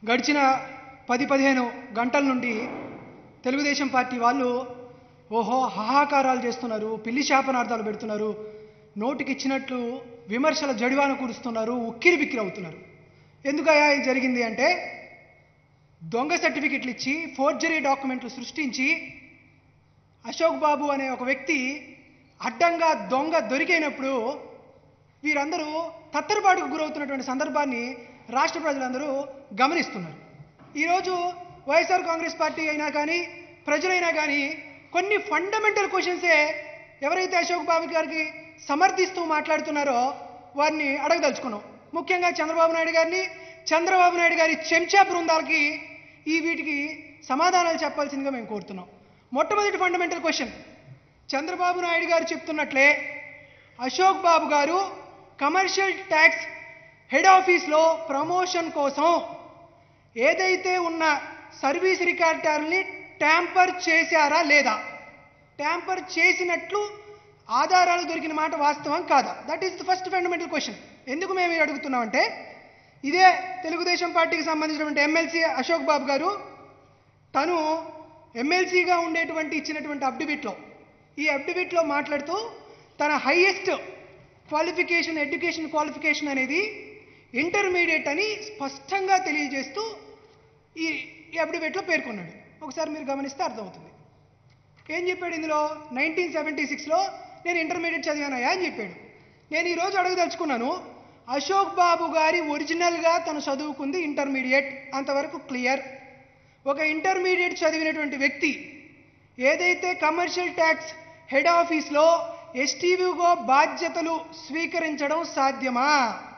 గడిచిన పది పదిహేను గంటల నుండి తెలుగుదేశం పార్టీ వాళ్ళు ఓహో హాహాకారాలు చేస్తున్నారు పిల్లి శాపనార్థాలు పెడుతున్నారు నోటికి ఇచ్చినట్లు విమర్శల జడివాన కురుస్తున్నారు ఉక్కిరి బిక్కిరి అవుతున్నారు ఎందుకయ్యా ఇది జరిగింది అంటే దొంగ సర్టిఫికెట్లు ఇచ్చి ఫోర్జరీ డాక్యుమెంట్లు సృష్టించి అశోక్ బాబు అనే ఒక వ్యక్తి అడ్డంగా దొంగ దొరికినప్పుడు వీరందరూ తత్తరపాటుకు గురవుతున్నటువంటి సందర్భాన్ని రాష్ట్ర ప్రజలందరూ గమనిస్తున్నారు ఈరోజు వైఎస్ఆర్ కాంగ్రెస్ పార్టీ అయినా కానీ ప్రజలైనా కానీ కొన్ని ఫండమెంటల్ క్వశ్చన్సే ఎవరైతే అశోక్ బాబు గారికి సమర్థిస్తూ మాట్లాడుతున్నారో వారిని అడగదలుచుకున్నాం ముఖ్యంగా చంద్రబాబు నాయుడు గారిని చంద్రబాబు నాయుడు గారి చెంచా బృందాలకి ఈ వీటికి సమాధానాలు చెప్పాల్సిందిగా మేము కోరుతున్నాం మొట్టమొదటి ఫండమెంటల్ క్వశ్చన్ చంద్రబాబు నాయుడు గారు చెప్తున్నట్లే Ashok Babu garu commercial tax head ఆఫీస్లో ప్రమోషన్ కోసం ఏదైతే ఉన్న సర్వీస్ రికార్డర్ని ట్యాంపర్ చేశారా లేదా ట్యాంపర్ చేసినట్లు ఆధారాలు దొరికిన మాట వాస్తవం కాదా that is the first fundamental question ఎందుకు మేము ఇది అడుగుతున్నామంటే ఇదే తెలుగుదేశం పార్టీకి సంబంధించినటువంటి ఎమ్మెల్సీ అశోక్ బాబు గారు తను ఎమ్మెల్సీగా ఉండేటువంటి ఇచ్చినటువంటి అప్డిబిట్లో ఈ అప్డిబిట్లో మాట్లాడుతూ తన హైయెస్ట్ క్వాలిఫికేషన్ ఎడ్యుకేషన్ క్వాలిఫికేషన్ అనేది ఇంటర్మీడియట్ అని స్పష్టంగా తెలియజేస్తూ ఈ ఈ అప్డిబిట్లో పేర్కొన్నాడు ఒకసారి మీరు గమనిస్తే అర్థమవుతుంది ఏం చెప్పాడు ఇందులో నైన్టీన్ సెవెంటీ సిక్స్లో నేను ఇంటర్మీడియట్ చదివానయా అని చెప్పాడు నేను ఈరోజు అడగదలుచుకున్నాను అశోక్ బాబు గారి ఒరిజినల్గా తను చదువుకుంది ఇంటర్మీడియట్ అంతవరకు క్లియర్ ఒక ఇంటర్మీడియట్ చదివినటువంటి వ్యక్తి ఏదైతే కమర్షియల్ ట్యాక్స్ హెడ్ ఆఫీస్లో ఎస్టీవీగో బాధ్యతలు స్వీకరించడం సాధ్యమా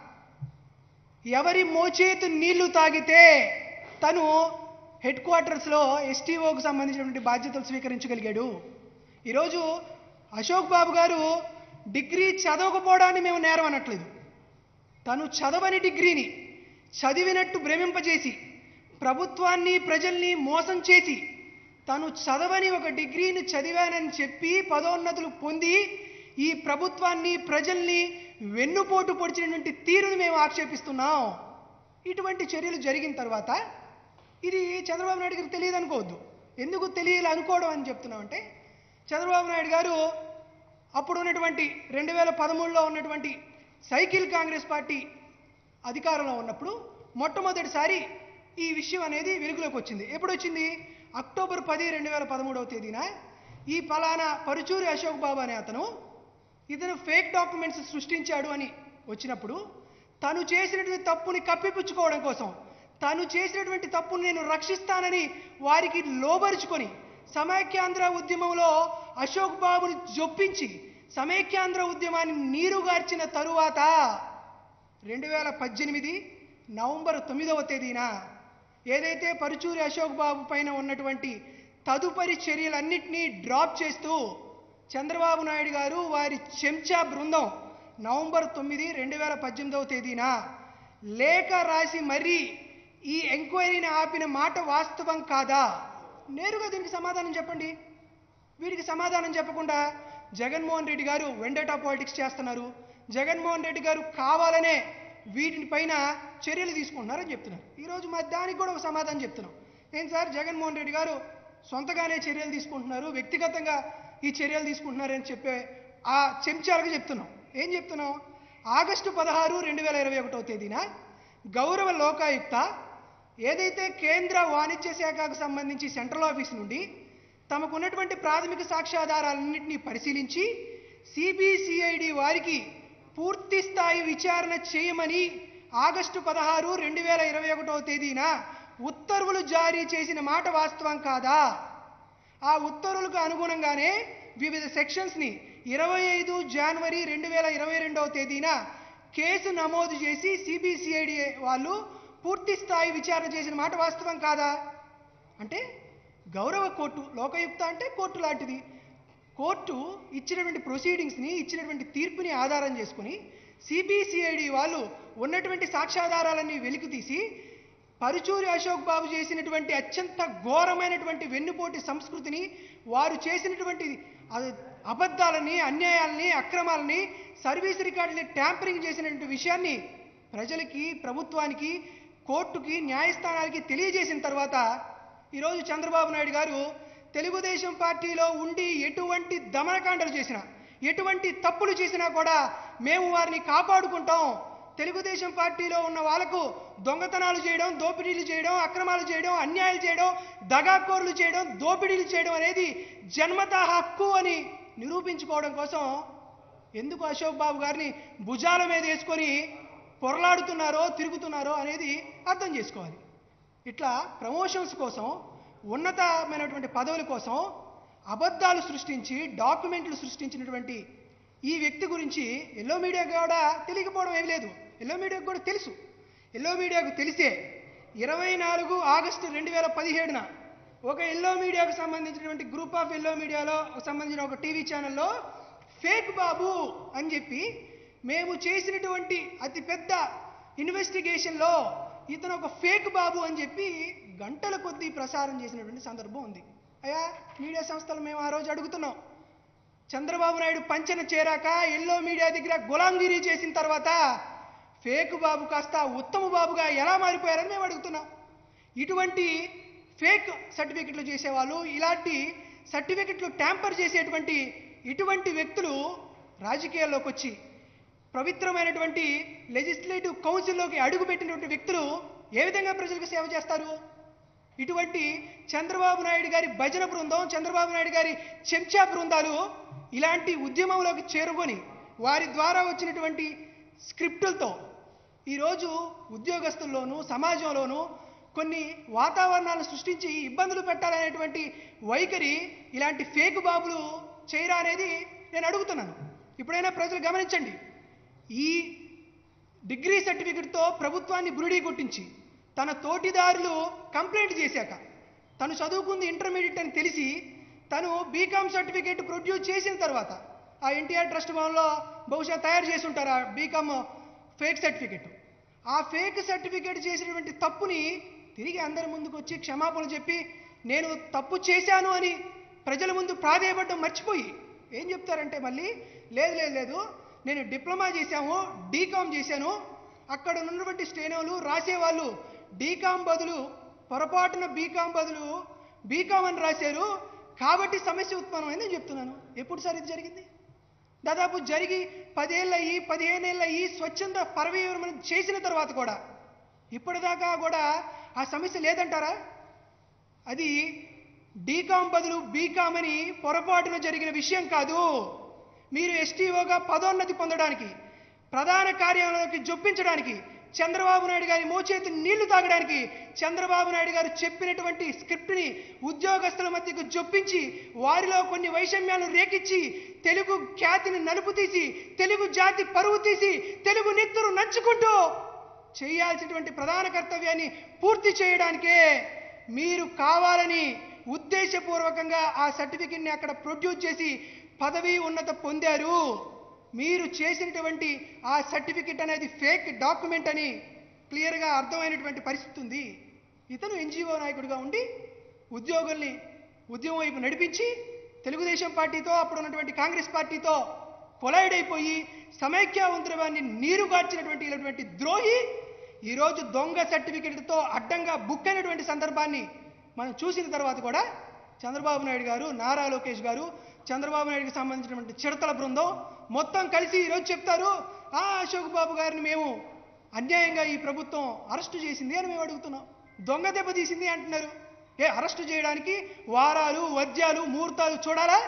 ఎవరి మోచేతు నీళ్లు తాగితే తను హెడ్ క్వార్టర్స్లో ఎస్టీఓకు సంబంధించినటువంటి బాధ్యతలు స్వీకరించగలిగాడు ఈరోజు అశోక్ బాబు గారు డిగ్రీ చదవకపోవడాన్ని మేము నేరం అనట్లేదు తను చదవని డిగ్రీని చదివినట్టు భ్రమింపజేసి ప్రభుత్వాన్ని ప్రజల్ని మోసం చేసి తను చదవని ఒక డిగ్రీని చదివానని చెప్పి పదోన్నతులు పొంది ఈ ప్రభుత్వాన్ని ప్రజల్ని వెన్నుపోటు పొడిచినటువంటి తీరును మేము ఆక్షేపిస్తున్నాం ఇటువంటి చర్యలు జరిగిన తర్వాత ఇది చంద్రబాబు నాయుడు గారికి తెలియదు అనుకోవద్దు ఎందుకు తెలియాలి అనుకోవడం అని చెప్తున్నామంటే చంద్రబాబు నాయుడు గారు అప్పుడు ఉన్నటువంటి రెండు వేల పదమూడులో ఉన్నటువంటి సైకిల్ కాంగ్రెస్ పార్టీ అధికారంలో ఉన్నప్పుడు మొట్టమొదటిసారి ఈ విషయం అనేది వెలుగులోకి వచ్చింది ఎప్పుడు వచ్చింది అక్టోబర్ పది రెండు వేల పదమూడవ తేదీన ఈ ఫలానా పరుచూరి అశోక్ బాబు అనే అతను ఇతను ఫేక్ డాక్యుమెంట్స్ సృష్టించాడు అని వచ్చినప్పుడు తను చేసినటువంటి తప్పుని కప్పిపుచ్చుకోవడం కోసం తను చేసినటువంటి తప్పును నేను రక్షిస్తానని వారికి లోబరుచుకొని సమైక్యాంధ్ర ఉద్యమంలో అశోక్ బాబుని జొప్పించి సమైక్యాంధ్ర ఉద్యమాన్ని నీరుగార్చిన తరువాత రెండు వేల పద్దెనిమిది నవంబర్ తొమ్మిదవ తేదీన ఏదైతే పరుచూరి అశోక్ బాబు పైన ఉన్నటువంటి తదుపరి చర్యలన్నింటినీ డ్రాప్ చేస్తూ చంద్రబాబు నాయుడు గారు వారి చెంచా బృందం నవంబర్ తొమ్మిది రెండు వేల పద్దెనిమిదవ తేదీన లేఖ రాసి మరీ ఈ ఎంక్వైరీని ఆపిన మాట వాస్తవం కాదా నేరుగా దీనికి సమాధానం చెప్పండి వీరికి సమాధానం చెప్పకుండా జగన్మోహన్ రెడ్డి గారు వెండటా పాలిటిక్స్ చేస్తున్నారు జగన్మోహన్ రెడ్డి గారు కావాలనే వీటిపైన చర్యలు తీసుకుంటున్నారని చెప్తున్నారు ఈరోజు మా దానికి కూడా ఒక సమాధానం చెప్తున్నాం ఏం సార్ జగన్మోహన్ రెడ్డి గారు సొంతగానే చర్యలు తీసుకుంటున్నారు వ్యక్తిగతంగా ఈ చర్యలు తీసుకుంటున్నారని చెప్పే ఆ చెంచాలకు చెప్తున్నాం ఏం చెప్తున్నాం ఆగస్టు పదహారు రెండు వేల ఇరవై ఒకటో తేదీన గౌరవ లోకాయుక్త ఏదైతే కేంద్ర వాణిజ్య శాఖకు సంబంధించి సెంట్రల్ ఆఫీస్ నుండి తమకు ఉన్నటువంటి ప్రాథమిక సాక్ష్యాధారాలన్నింటినీ పరిశీలించి సిబిసిఐడి వారికి పూర్తి స్థాయి విచారణ చేయమని ఆగస్టు పదహారు రెండు వేల ఇరవై ఒకటవ తేదీన ఉత్తర్వులు జారీ చేసిన మాట వాస్తవం కాదా ఆ ఉత్తర్వులకు అనుగుణంగానే వివిధ సెక్షన్స్ని ఇరవై ఐదు జనవరి రెండు వేల ఇరవై రెండవ తేదీన కేసు నమోదు చేసి సిబిసిఐడి వాళ్ళు పూర్తి స్థాయి విచారణ చేసిన మాట వాస్తవం కాదా అంటే గౌరవ కోర్టు లోకయుక్త అంటే కోర్టు లాంటిది కోర్టు ఇచ్చినటువంటి ప్రొసీడింగ్స్ని ఇచ్చినటువంటి తీర్పుని ఆధారం చేసుకుని సిబిసిఐడి వాళ్ళు ఉన్నటువంటి సాక్ష్యాధారాలన్నీ వెలికి తీసి పరుచూరి అశోక్ బాబు చేసినటువంటి అత్యంత ఘోరమైనటువంటి వెన్నుపోటి సంస్కృతిని వారు చేసినటువంటి అ- అబద్ధాలని అన్యాయాలని అక్రమాలని సర్వీస్ రికార్డుని ట్యాంపరింగ్ చేసినటువంటి విషయాన్ని ప్రజలకి ప్రభుత్వానికి కోర్టుకి న్యాయస్థానాలకి తెలియజేసిన తర్వాత ఈరోజు చంద్రబాబు నాయుడు గారు తెలుగుదేశం పార్టీలో ఉండి ఎటువంటి దమనకాండలు చేసినా ఎటువంటి తప్పులు చేసినా కూడా మేము వారిని కాపాడుకుంటాం తెలుగుదేశం పార్టీలో ఉన్న వాళ్ళకు దొంగతనాలు చేయడం దోపిడీలు చేయడం అక్రమాలు చేయడం అన్యాయాలు చేయడం దగాకోర్లు చేయడం దోపిడీలు చేయడం అనేది జన్మతా హక్కు అని నిరూపించుకోవడం కోసం ఎందుకు అశోక్ బాబు గారిని భుజాల మీద వేసుకొని పొరలాడుతున్నారో తిరుగుతున్నారో అనేది అర్థం చేసుకోవాలి ఇట్లా ప్రమోషన్స్ కోసం ఉన్నతమైనటువంటి పదవుల కోసం అబద్ధాలు సృష్టించి డాక్యుమెంట్లు సృష్టించినటువంటి ఈ వ్యక్తి గురించి ఎల్లో మీడియా కూడా తెలియకపోవడం ఏం లేదు ఎల్లో మీడియాకు కూడా తెలుసు ఎల్లో మీడియాకు తెలిసే ఇరవై నాలుగు ఆగస్టు రెండు వేల పదిహేడున ఒక ఎల్లో మీడియాకు సంబంధించినటువంటి గ్రూప్ ఆఫ్ ఎల్లో మీడియాలో సంబంధించిన ఒక టీవీ ఛానల్లో ఫేక్ బాబు అని చెప్పి మేము చేసినటువంటి అతి పెద్ద ఇన్వెస్టిగేషన్లో ఇతను ఒక ఫేక్ బాబు అని చెప్పి గంటల కొద్దీ ప్రసారం చేసినటువంటి సందర్భం ఉంది అయ్యా మీడియా సంస్థలు మేము ఆ రోజు అడుగుతున్నాం చంద్రబాబు నాయుడు పంచన చేరాక ఎల్లో మీడియా దగ్గర గులాంగిరి చేసిన తర్వాత ఫేక్ బాబు కాస్త ఉత్తమ బాబుగా ఎలా మారిపోయారని మేము అడుగుతున్నాం ఇటువంటి ఫేక్ సర్టిఫికెట్లు చేసేవాళ్ళు ఇలాంటి సర్టిఫికెట్లు ట్యాంపర్ చేసేటువంటి ఇటువంటి వ్యక్తులు రాజకీయాల్లోకి వచ్చి పవిత్రమైనటువంటి లెజిస్లేటివ్ కౌన్సిల్లోకి అడుగుపెట్టినటువంటి వ్యక్తులు ఏ విధంగా ప్రజలకు సేవ చేస్తారు ఇటువంటి చంద్రబాబు నాయుడు గారి భజన బృందం చంద్రబాబు నాయుడు గారి చెంచా బృందాలు ఇలాంటి ఉద్యమంలోకి చేరుకొని వారి ద్వారా వచ్చినటువంటి స్క్రిప్టులతో ఈరోజు ఉద్యోగస్తుల్లోనూ సమాజంలోనూ కొన్ని వాతావరణాలను సృష్టించి ఇబ్బందులు పెట్టాలనేటువంటి వైఖరి ఇలాంటి ఫేక్ బాబులు చేయరా అనేది నేను అడుగుతున్నాను ఇప్పుడైనా ప్రజలు గమనించండి ఈ డిగ్రీ సర్టిఫికెట్తో ప్రభుత్వాన్ని బురిడీ కొట్టించి తన తోటిదారులు కంప్లైంట్ చేశాక తను చదువుకుంది ఇంటర్మీడియట్ అని తెలిసి తను బీకామ్ సర్టిఫికేట్ ప్రొడ్యూస్ చేసిన తర్వాత ఆ ఎన్టీఆర్ ట్రస్ట్ భవన్లో బహుశా తయారు చేసి ఉంటారు ఆ బీకామ్ ఫేక్ సర్టిఫికేట్ ఆ ఫేక్ సర్టిఫికేట్ చేసినటువంటి తప్పుని తిరిగి అందరి ముందుకు వచ్చి క్షమాపణ చెప్పి నేను తప్పు చేశాను అని ప్రజల ముందు ప్రాధేయపడడం మర్చిపోయి ఏం చెప్తారంటే మళ్ళీ లేదు లేదు లేదు నేను డిప్లొమా చేశాము డీకామ్ చేశాను అక్కడ ఉన్నటువంటి స్టేనోలు రాసేవాళ్ళు డీకామ్ బదులు పొరపాటున బీకామ్ బదులు బీకామ్ అని రాశారు కాబట్టి సమస్య ఉత్పన్నమైంది నేను చెప్తున్నాను ఎప్పుడు సార్ ఇది జరిగింది దాదాపు జరిగి పదేళ్ళు అయ్యి పదిహేను ఏళ్ళు అయ్యి స్వచ్ఛంద పరవీవరణ చేసిన తర్వాత కూడా ఇప్పటిదాకా కూడా ఆ సమస్య లేదంటారా అది డీకామ్ బదులు బీకామ్ అని పొరపాటున జరిగిన విషయం కాదు మీరు ఎస్టీఓగా పదోన్నతి పొందడానికి ప్రధాన కార్యాలయంలోకి జొప్పించడానికి చంద్రబాబు నాయుడు గారి మోచేతి నీళ్లు తాగడానికి చంద్రబాబు నాయుడు గారు చెప్పినటువంటి స్క్రిప్ట్ని ఉద్యోగస్తుల మధ్యకు జొప్పించి వారిలో కొన్ని వైషమ్యాలను రేకిచ్చి తెలుగు ఖ్యాతిని నలుపు తీసి తెలుగు జాతి పరువు తీసి తెలుగు నెత్తురు నంచుకుంటూ చేయాల్సినటువంటి ప్రధాన కర్తవ్యాన్ని పూర్తి చేయడానికే మీరు కావాలని ఉద్దేశపూర్వకంగా ఆ సర్టిఫికెట్ని అక్కడ ప్రొడ్యూస్ చేసి పదవి ఉన్నత పొందారు మీరు చేసినటువంటి ఆ సర్టిఫికెట్ అనేది ఫేక్ డాక్యుమెంట్ అని క్లియర్గా అర్థమైనటువంటి పరిస్థితి ఉంది ఇతను ఎన్జిఓ నాయకుడిగా ఉండి ఉద్యోగుల్ని ఉద్యమం వైపు నడిపించి తెలుగుదేశం పార్టీతో అప్పుడు ఉన్నటువంటి కాంగ్రెస్ పార్టీతో కొలైడ్ అయిపోయి సమైక్యవంతులవాన్ని నీరుగార్చినటువంటి ఇలాంటి ద్రోహి ఈరోజు దొంగ సర్టిఫికెట్తో అడ్డంగా బుక్ అయినటువంటి సందర్భాన్ని మనం చూసిన తర్వాత కూడా చంద్రబాబు నాయుడు గారు నారా లోకేష్ గారు చంద్రబాబు నాయుడుకి సంబంధించినటువంటి చిడతల బృందం మొత్తం కలిసి ఈరోజు చెప్తారు ఆ అశోక్ బాబు గారిని మేము అన్యాయంగా ఈ ప్రభుత్వం అరెస్టు చేసింది అని మేము అడుగుతున్నాం దొంగ దెబ్బ తీసింది అంటున్నారు ఏ అరెస్టు చేయడానికి వారాలు వద్యాలు ముహూర్తాలు చూడాలా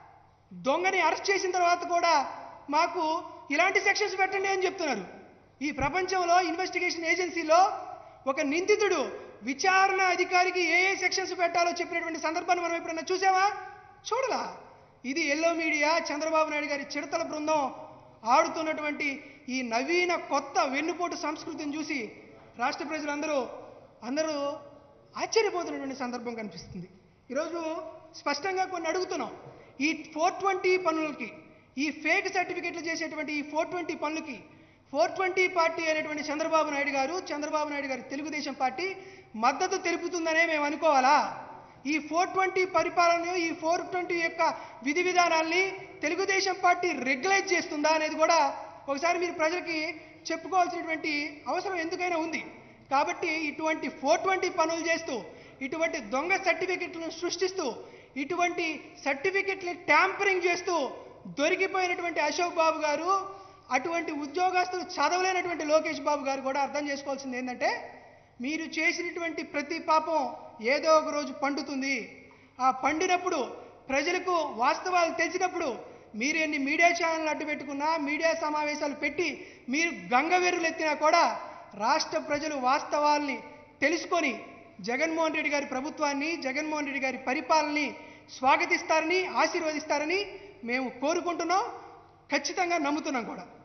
దొంగని అరెస్ట్ చేసిన తర్వాత కూడా మాకు ఇలాంటి సెక్షన్స్ పెట్టండి అని చెప్తున్నారు ఈ ప్రపంచంలో ఇన్వెస్టిగేషన్ ఏజెన్సీలో ఒక నిందితుడు విచారణ అధికారికి ఏ ఏ సెక్షన్స్ పెట్టాలో చెప్పినటువంటి సందర్భాన్ని మనం ఎప్పుడైనా చూసామా చూడలా ఇది ఎల్లో మీడియా చంద్రబాబు నాయుడు గారి చిడతల బృందం ఆడుతున్నటువంటి ఈ నవీన కొత్త వెన్నుపోటు సంస్కృతిని చూసి రాష్ట్ర ప్రజలందరూ అందరూ ఆశ్చర్యపోతున్నటువంటి సందర్భం కనిపిస్తుంది ఈరోజు స్పష్టంగా కొన్ని అడుగుతున్నాం ఈ ఫోర్ ట్వంటీ పనులకి ఈ ఫేక్ సర్టిఫికెట్లు చేసేటువంటి ఈ ఫోర్ ట్వంటీ పనులకి ఫోర్ ట్వంటీ పార్టీ అయినటువంటి చంద్రబాబు నాయుడు గారు చంద్రబాబు నాయుడు గారి తెలుగుదేశం పార్టీ మద్దతు తెలుపుతుందనే మేము అనుకోవాలా ఈ ఫోర్ ట్వంటీ పరిపాలన ఈ ఫోర్ ట్వంటీ యొక్క విధి విధానాల్ని తెలుగుదేశం పార్టీ రెగ్యులైజ్ చేస్తుందా అనేది కూడా ఒకసారి మీరు ప్రజలకి చెప్పుకోవాల్సినటువంటి అవసరం ఎందుకైనా ఉంది కాబట్టి ఇటువంటి ఫోర్ ట్వంటీ పనులు చేస్తూ ఇటువంటి దొంగ సర్టిఫికెట్లను సృష్టిస్తూ ఇటువంటి సర్టిఫికెట్ని ట్యాంపరింగ్ చేస్తూ దొరికిపోయినటువంటి అశోక్ బాబు గారు అటువంటి ఉద్యోగస్తులు చదవలేనటువంటి లోకేష్ బాబు గారు కూడా అర్థం చేసుకోవాల్సింది ఏంటంటే మీరు చేసినటువంటి ప్రతి పాపం ఏదో ఒక రోజు పండుతుంది ఆ పండినప్పుడు ప్రజలకు వాస్తవాలు తెలిసినప్పుడు మీరు ఎన్ని మీడియా ఛానల్ అడ్డు పెట్టుకున్నా మీడియా సమావేశాలు పెట్టి మీరు గంగవెర్రులు ఎత్తినా కూడా రాష్ట్ర ప్రజలు వాస్తవాల్ని తెలుసుకొని జగన్మోహన్ రెడ్డి గారి ప్రభుత్వాన్ని జగన్మోహన్ రెడ్డి గారి పరిపాలనని స్వాగతిస్తారని ఆశీర్వదిస్తారని మేము కోరుకుంటున్నాం ఖచ్చితంగా నమ్ముతున్నాం కూడా